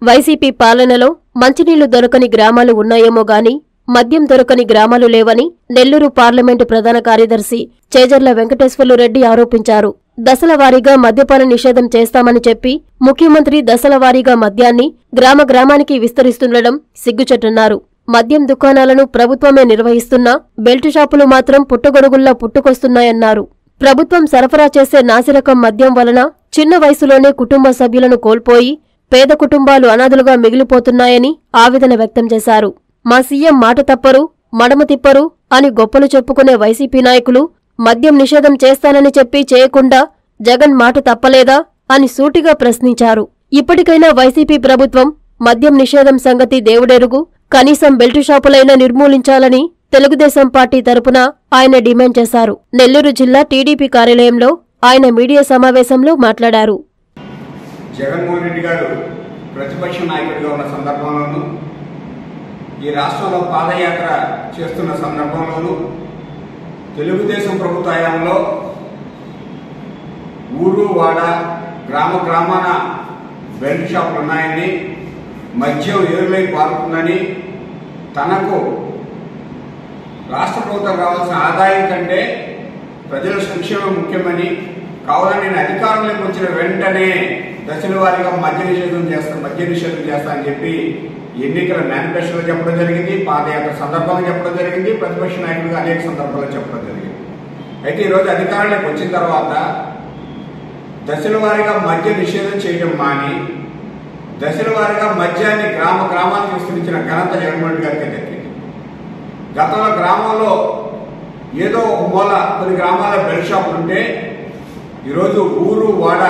YCP పాలనలో మంచినీళ్లు దొరకని గ్రామాలు ఉన్నాయేమో గాని మద్యం దొరకని గ్రామాలు లేవని నెల్లూరు పార్లమెంటు ప్రధాన కార్యదర్శి చేజర్ల వెంకటేశ్వర్లు రెడ్డి ఆరోపించారు దశల వారీగా మద్యపాన నిషేధం చేస్తామని చెప్పి ముఖ్యమంత్రి దశల వారీగా మద్యాన్ని గ్రామ గ్రామానికి విస్తరిస్తుండడం సిగ్గుచెట్టన్నారు మద్యం దుకాణాలను ప్రభుత్వమే నిర్వహిస్తున్నా బెల్ట్ షాపులు మాత్రం పుట్టగొడుగుల్లా పుట్టుకొస్తున్నాయన్నారు ప్రభుత్వం సరఫరా చేసే నాసిరకం మద్యం వలన చిన్న వయసులోనే కుటుంబ సభ్యులను కోల్పోయి పేద కుటుంబాలు అనాథలుగా మిగిలిపోతున్నాయని ఆవేదన వ్యక్తం చేశారు మా సీఎం మాట తప్పరు మడమ తిప్పరు అని గొప్పలు చెప్పుకునే వైసీపీ నాయకులు మద్యం నిషేధం చేస్తానని చెప్పి చేయకుండా జగన్ మాట తప్పలేదా అని సూటిగా ప్రశ్నించారు ఇప్పటికైనా వైసీపీ ప్రభుత్వం మద్యం నిషేధం సంగతి దేవుడెరుగు కనీసం బెల్టు షాపులైనా నిర్మూలించాలని తెలుగుదేశం పార్టీ తరపున ఆయన డిమాండ్ చేశారు నెల్లూరు జిల్లా టీడీపీ కార్యాలయంలో ఆయన మీడియా సమావేశంలో మాట్లాడారు జగన్మోహన్ రెడ్డి గారు ప్రతిపక్ష నాయకుడిగా ఉన్న సందర్భంలోనూ ఈ రాష్ట్రంలో పాదయాత్ర చేస్తున్న సందర్భంలోనూ తెలుగుదేశం ప్రభుత్వ హయాంలో ఊరు వాడ గ్రామ గ్రామాన బెల్ట్ షాపులు ఉన్నాయని మద్యం ఏరులై పారుతుందని తనకు రాష్ట్ర ప్రభుత్వం రావాల్సిన ఆదాయం కంటే ప్రజల సంక్షేమం ముఖ్యమని కావాలని నేను అధికారంలోకి వచ్చిన వెంటనే దశల వారీగా మద్య నిషేధం చేస్తా మద్య నిషేధం చేస్తా అని చెప్పి ఎన్నికల మేనిఫెస్టోలో చెప్పడం జరిగింది పాదయాత్ర సందర్భంగా చెప్పడం జరిగింది ప్రతిపక్ష నాయకుడిగా అనేక సందర్భాల్లో చెప్పడం జరిగింది అయితే ఈరోజు అధికారంలోకి వచ్చిన తర్వాత దశల వారీగా మద్య నిషేధం చేయడం మాని దశల వారీగా మద్యాన్ని గ్రామ గ్రామానికి విస్తరించిన ఘనత జగన్మోహన్ రెడ్డి గారికి దక్కింది గతంలో గ్రామంలో ఏదో ఒక మూల కొన్ని గ్రామాల బెల్ట్ షాపులు ఉంటే ఈరోజు ఊరు వాడ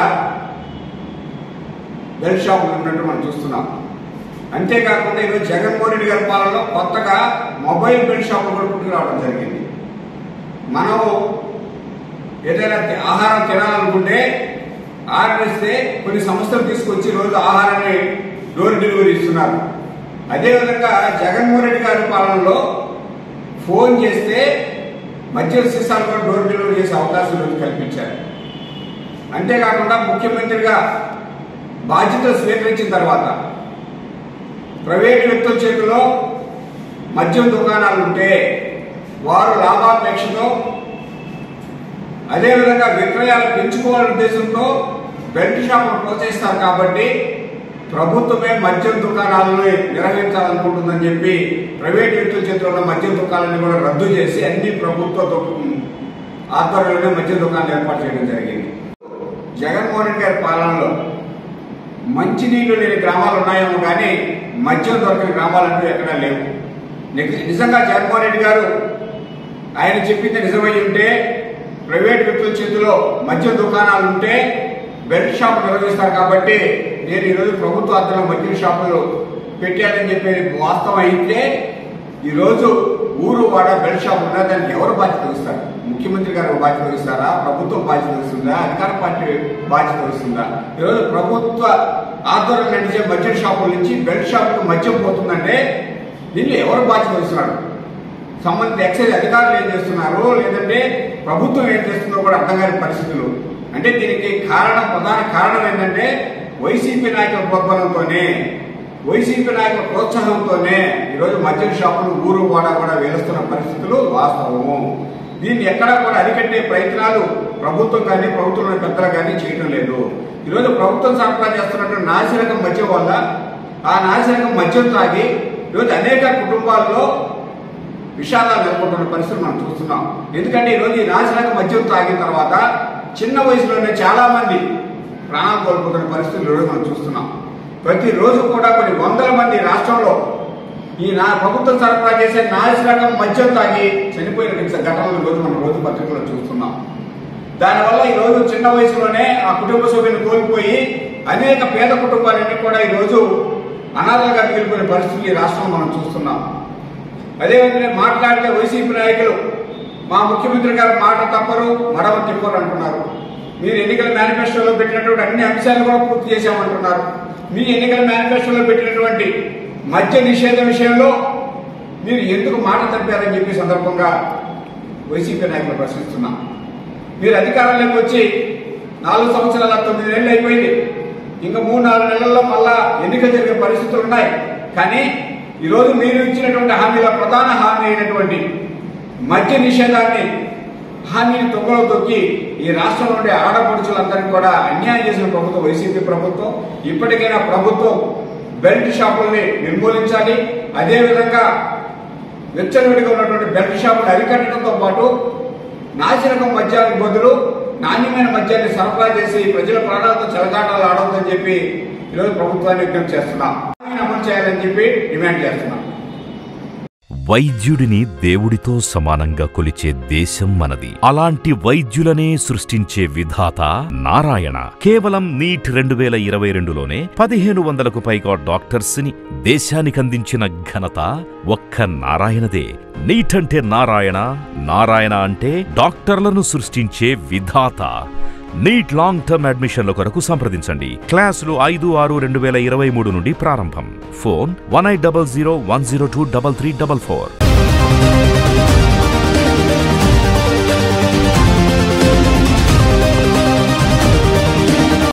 బెల్ట్ షాపులు ఉన్నట్టు మనం చూస్తున్నాం అంతేకాకుండా ఈరోజు జగన్మోహన్ రెడ్డి గారి పాలనలో కొత్తగా మొబైల్ బెల్ట్ షాపులు కూడా పుట్టుకురావడం జరిగింది మనం ఏదైనా తి- ఆహారం తినాలనుకుంటే ఆర్డర్ ఇస్తే కొన్ని సంస్థలు తీసుకొచ్చి రోజు ఆహారాన్ని డోర్ డెలివరీ ఇస్తున్నారు అదేవిధంగా జగన్మోహన్ రెడ్డి గారి పాలనలో ఫోన్ చేస్తే మద్యం సీసాలు కూడా డోర్ డెలివరీ చేసే అవకాశం రోజు కల్పించారు అంతేకాకుండా ముఖ్యమంత్రిగా బాధ్యతలు స్వీకరించిన తర్వాత ప్రైవేటు వ్యక్తుల చేతిలో మద్యం దుకాణాలు ఉంటే వారు లాభాపేక్షతో అదేవిధంగా విక్రయాలు పెంచుకోవాలనే ఉద్దేశంతో బెల్ట్ షాపులు ప్రోత్సహిస్తారు కాబట్టి ప్రభుత్వమే మద్యం దుకాణాలను నిర్వహించాలనుకుంటుందని చెప్పి ప్రైవేట్ వ్యక్తుల చేతిలో ఉన్న మద్యం దుకాణాలను కూడా రద్దు చేసి అన్ని ప్రభుత్వ దు- ఆధ్వర్యంలోనే మద్యం దుకాణాలు ఏర్పాటు చేయడం జరిగింది జగన్మోహన్ రెడ్డి గారి పాలనలో మంచినీళ్లు లేని గ్రామాలు ఉన్నాయేమో కానీ మద్యం దొరకని గ్రామాలంటూ ఎక్కడా లేవు నిజ- నిజంగా జగన్మోహన్ రెడ్డి గారు ఆయన చెప్పింది నిజమై ఉంటే ప్రైవేట్ వ్యక్తుల చేతిలో మద్యం దుకాణాలు ఉంటే బెల్ట్ షాప్ నిర్వహిస్తారు కాబట్టి నేను ఈరోజు ప్రభుత్వ ఆధ్వర్యంలో మద్యం షాపులు పెట్టానని చెప్పేది వాస్తవం అయితే ఈరోజు ఊరు వాడ బెల్ట్ షాప్ ఉన్నా దానికి ఎవరు బాధ్యత వహిస్తారు ముఖ్యమంత్రి గారు బాధ్యత వహిస్తారా ప్రభుత్వం బాధ్యత వహిస్తుందా అధికార పార్టీ బాధ్యత వహిస్తుందా ఈరోజు ప్రభుత్వ ఆధ్వర్యంలో నడిచే మద్యం షాపుల నుంచి బెల్ట్ షాపులకు మద్యం పోతుందంటే దీన్ని ఎవరు బాధ్యత వహిస్తున్నాడు సంబంధిత ఎక్సైజ్ అధికారులు ఏం చేస్తున్నారు లేదంటే ప్రభుత్వం ఏం చేస్తుందో కూడా అర్థం కాని పరిస్థితులు అంటే దీనికి కారణం ప్రధాన కారణం ఏంటంటే వైసీపీ నాయకుల ప్రోద్బలంతోనే వైసీపీ నాయకుల ప్రోత్సాహంతోనే ఈరోజు మద్యం షాపులు ఊరు వాడ కూడా వేలుస్తున్న పరిస్థితులు వాస్తవము దీన్ని ఎక్కడా కూడా అరికట్టే ప్రయత్నాలు ప్రభుత్వం కానీ ప్రభుత్వంలోని పెద్దలు కానీ చేయడం లేదు ఈరోజు ప్రభుత్వం సరఫరా చేస్తున్నటువంటి నాసిరకం మద్యం వల్ల ఆ నాసిరకం మద్యం తాగి ఈరోజు అనేక కుటుంబాల్లో విషాదాలు నెలకొంటున్న పరిస్థితులు మనం చూస్తున్నాం ఎందుకంటే ఈరోజు ఈ నాశనక మద్యం తాగిన తర్వాత చిన్న వయసులోనే చాలా మంది ప్రాణాలు కోల్పోతున్న పరిస్థితులు ఈరోజు మనం చూస్తున్నాం ప్రతిరోజు కూడా కొన్ని వందల మంది రాష్ట్రంలో ఈ నా ప్రభుత్వం సరఫరా చేసే నాశనకం మద్యం తాగి చనిపోయిన ఘటనలు ఈరోజు మనం రోజు పత్రికల్లో చూస్తున్నాం దానివల్ల ఈ రోజు చిన్న వయసులోనే ఆ కుటుంబ సభ్యుని కోల్పోయి అనేక పేద కుటుంబాలన్నీ కూడా ఈ రోజు అనాథలుగా మిగిలిపోయిన పరిస్థితులు ఈ రాష్ట్రంలో మనం చూస్తున్నాం అదేవిధంగా మాట్లాడితే వైసీపీ నాయకులు మా ముఖ్యమంత్రి గారు మాట తప్పరు మడమ తిప్పరు అంటున్నారు మీరు ఎన్నికల మేనిఫెస్టోలో పెట్టినటువంటి అన్ని అంశాలు కూడా పూర్తి చేశామంటున్నారు మీ ఎన్నికల మేనిఫెస్టోలో పెట్టినటువంటి మద్య నిషేధం విషయంలో మీరు ఎందుకు మాట తప్పారని చెప్పి సందర్భంగా వైసీపీ నాయకులు ప్రశ్నిస్తున్నాం మీరు అధికారంలోకి వచ్చి నాలుగు సంవత్సరాల తొమ్మిది నెలలు అయిపోయింది ఇంకా మూడు నాలుగు నెలల్లో మళ్ళా ఎన్నికలు జరిగే పరిస్థితులు ఉన్నాయి కానీ ఈరోజు మీరు ఇచ్చినటువంటి హామీల ప్రధాన హామీ అయినటువంటి మద్య నిషేధాన్ని హామీని తొక్కలో తొక్కి ఈ రాష్ట్రంలో ఉండే ఆడపడుచులందరికీ కూడా అన్యాయం చేసిన ప్రభుత్వం వైసీపీ ప్రభుత్వం ఇప్పటికైనా ప్రభుత్వం బెల్ట్ షాపుల్ని నిర్మూలించాలి అదేవిధంగా వెచ్చలవిడిగా ఉన్నటువంటి బెల్ట్ షాపులు అరికట్టడంతో పాటు నాసిరకం మద్యానికి బదులు నాణ్యమైన మద్యాన్ని సరఫరా చేసి ప్రజల ప్రాణాలతో చెలగాటాలు ఆడవద్దని చెప్పి ఈరోజు ప్రభుత్వాన్ని విజ్ఞప్తి చేస్తున్నాం హామీని అమలు చేయాలని చెప్పి డిమాండ్ చేస్తున్నాం వైద్యుడిని దేవుడితో సమానంగా కొలిచే దేశం మనది అలాంటి వైద్యులనే సృష్టించే విధాత నారాయణ కేవలం నీట్ రెండు వేల ఇరవై రెండులోనే పదిహేను వందలకు పైగా డాక్టర్స్ ని దేశానికి అందించిన ఘనత ఒక్క నారాయణదే నీట్ అంటే నారాయణ నారాయణ అంటే డాక్టర్లను సృష్టించే విధాత నీట్ లాంగ్ టర్మ్ అడ్మిషన్ల కొరకు సంప్రదించండి క్లాసులు ఐదు ఆరు రెండు వేల ఇరవై మూడు నుండి ప్రారంభం phone one eight double zero one zero two double three double four